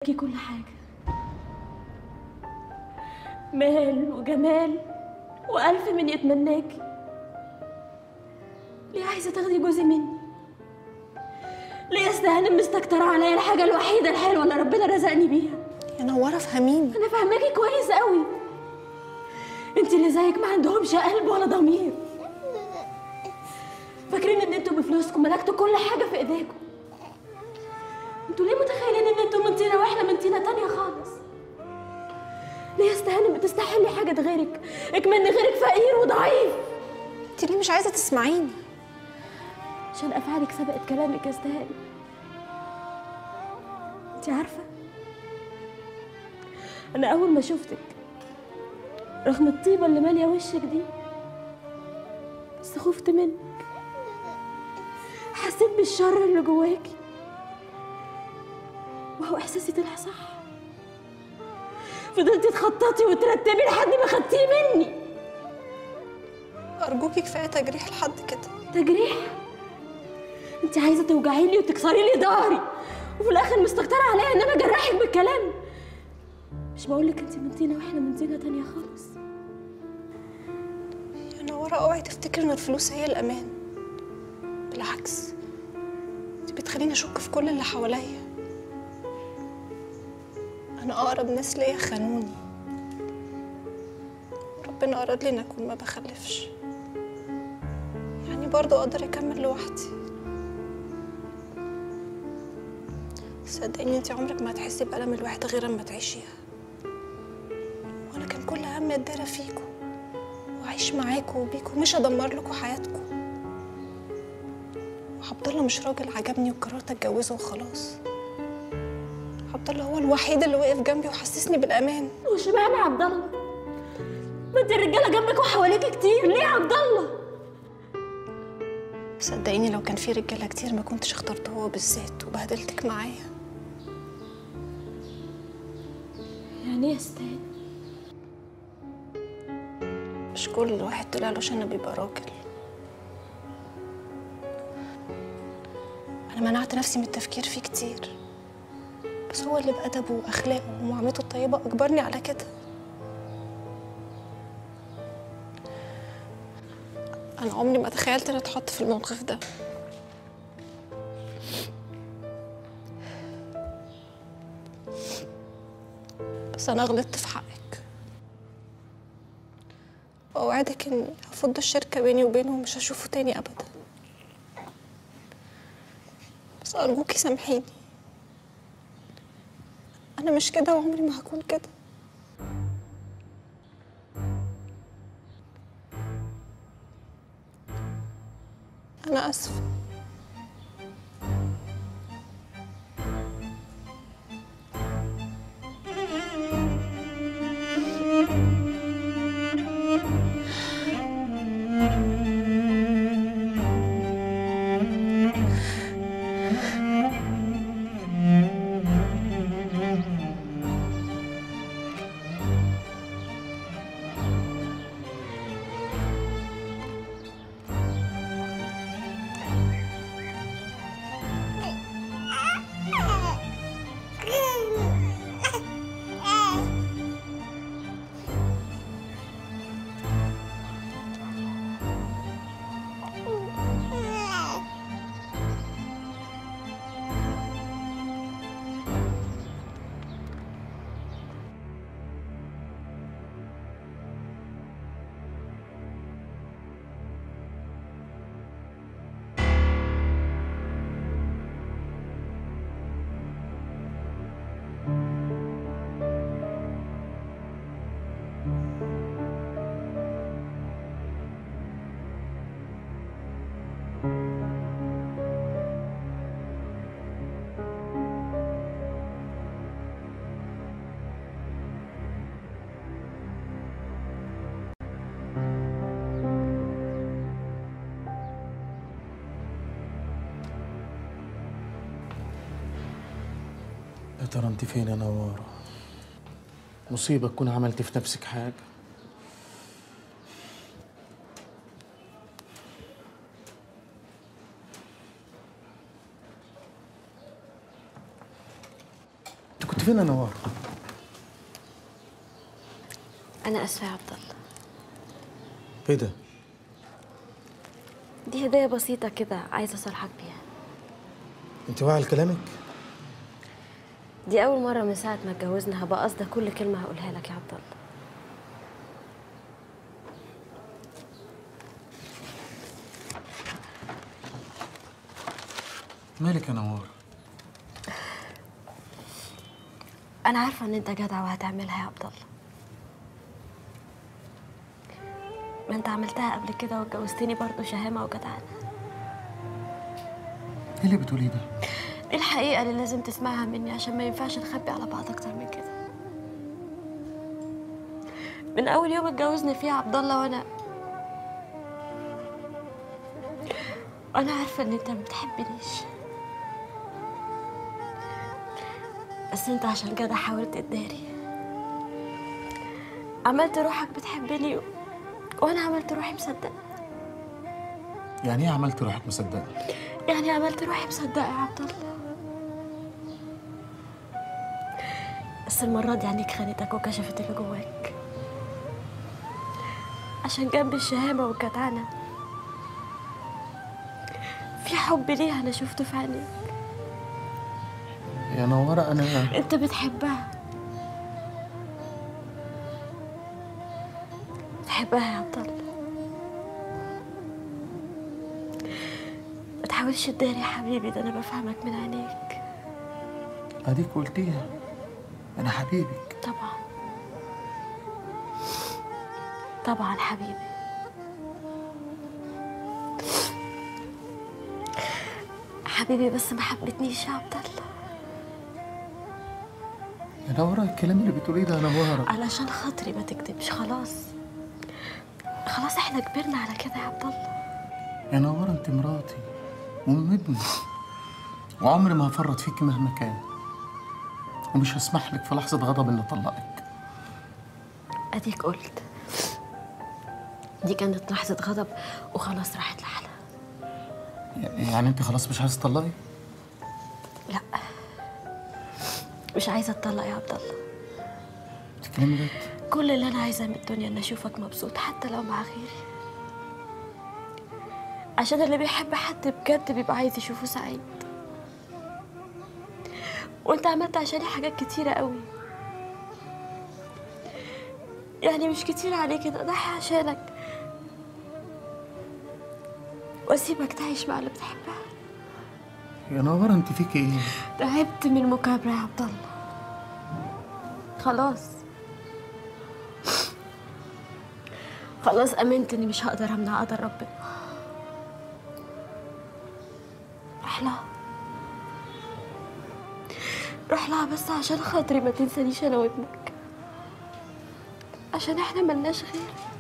ليكي كل حاجة مال وجمال وألف من يتمناكي ليه عايزة تاخدي جوزي مني؟ ليه استهانم مستكترة عليا الحاجة الوحيدة الحلوة اللي ربنا رزقني بيها؟ يا نوره فهميني أنا فاهماكي كويس قوي انت اللي زيك ما عندهمش قلب ولا ضمير فاكرين ان انتوا بفلوسكم ملكتوا كل حاجة في ايديكم انتوا ليه متخيلين ان انتوا من طينة واحنا من طينة تانية خالص؟ ليه يا استهانم بتستحلي حاجة غيرك؟ اكمن غيرك فقير وضعيف انت ليه مش عايزه تسمعيني عشان افعالك سبقت كلامك يا استهانم انت عارفة انا اول ما شفتك رغم الطيبة اللي مالية وشك دي بس خفت منك حسيت بالشر اللي جواكي وهو احساسي طلع صح فضلتي تخططي وترتبي لحد ما خدتيه مني ارجوكي كفايه تجريح لحد كده تجريح انت عايزه توجعي لي وتكسري لي ظهري وفي الاخر مستكتره عليا ان انا اجرحك بالكلام مش بقول لك انت من طينه واحنا من طينه تانية خالص يا نوره اوعي تفتكري ان الفلوس هي الامان بالعكس دي بتخليني اشك في كل اللي حواليا انا اقرب ناس ليا خانوني ربنا اراد لي ان اكون ما بخلفش يعني برضه اقدر اكمل لوحدي صدقيني انت عمرك ما هتحسي بألم الوحدة غير اما تعيشيها وانا كان كل همي اتدارى فيكم واعيش معاكم وبيكم مش ادمر لكم حياتكم وعبد الله مش راجل عجبني وقررت اتجوزه وخلاص عبد الله هو الوحيد اللي وقف جنبي وحسسني بالامان وش معنى عبد الله ما انت الرجاله جنبك وحواليك كتير ليه عبد الله صدقيني لو كان في رجاله كتير ما كنتش اخترته هو بالذات وبهدلتك معايا يعني ايه يا استاذ مش كل واحد طلع له عشان بيبقى راجل انا منعت نفسي من التفكير فيه كتير بس هو اللي بأدبه وأخلاقه ومعاملته الطيبة أجبرني على كده أنا عمري ما تخيلت إني أتحط في الموقف ده بس أنا غلطت في حقك وأوعدك إني هفض الشركة بيني وبينه ومش هشوفه تاني أبدا بس أرجوكي سامحيني أنا مش كده وعمري ما هكون كده أنا آسفة يا ترى انت فين يا نوارة مصيبة تكون عملت في نفسك حاجة انت كنت كنت فين يا نوار انا اسفه يا عبد الله ايه ده دي هديه بسيطه كده عايزه اصالحك بيها انت واعي لكلامك دي اول مره من ساعه ما اتجوزنا هبقى قصده كل كلمه هقولها لك يا عبد الله مالك يا نوار انا عارفه ان انت جدع وهتعملها يا عبد الله ما انت عملتها قبل كده واتجوزتني برضه شهامه وجدعنه ايه اللي بتقوليه ده دي الحقيقه اللي لازم تسمعها مني عشان ما ينفعش نخبي على بعض اكتر من كده من اول يوم اتجوزنا فيه يا عبد الله وانا انا عارفه ان انت ما بتحبنيش بس انت عشان كده حاولت تداري عملت روحك بتحبني و... وانا عملت روحي مصدقه يعني ايه عملت روحك مصدقه يعني عملت روحي مصدقه يا عبد الله بس المره دي عينيك خانتك وكشفت اللي جواك عشان جنب الشهامه والجدعنه في حب ليها انا شفته في عينيك يا نوارة انا انت بتحبها بتحبها يا عبد الله ما تحاولش تداري يا حبيبي ده انا بفهمك من عينيك اديك قلتيها انا حبيبك طبعا طبعا حبيبي حبيبي بس ما حبتنيش يا عبد الله يا نوارة الكلام اللي بتقوليه ده يا نوارة علشان خاطري ما تكذبش خلاص خلاص احنا كبرنا على كده يا عبد الله يا نوارة انت مراتي وام ابني وعمري ما هفرط فيك مهما كان ومش هسمح لك في لحظة غضب اني اطلقك اديك قلت دي كانت لحظة غضب وخلاص راحت لحالها يعني انت خلاص مش عايزة تطلقي لا مش عايزة اتطلق يا عبد الله بتتكلمي جد كل اللي انا عايزاه من الدنيا ان اشوفك مبسوط حتى لو مع غيري عشان اللي بيحب حد بجد بيبقى عايز يشوفه سعيد وانت عملت عشاني حاجات كتيرة قوي يعني مش كتير عليك ان اضحي عشانك واسيبك تعيش مع اللي بتحبها يا نوارة انت فيك ايه تعبت من المكابرة يا عبد الله خلاص خلاص امنت اني مش هقدر امنع قدر ربنا روح لها روح لها بس عشان خاطري ما تنسانيش انا وابنك عشان احنا ملناش غير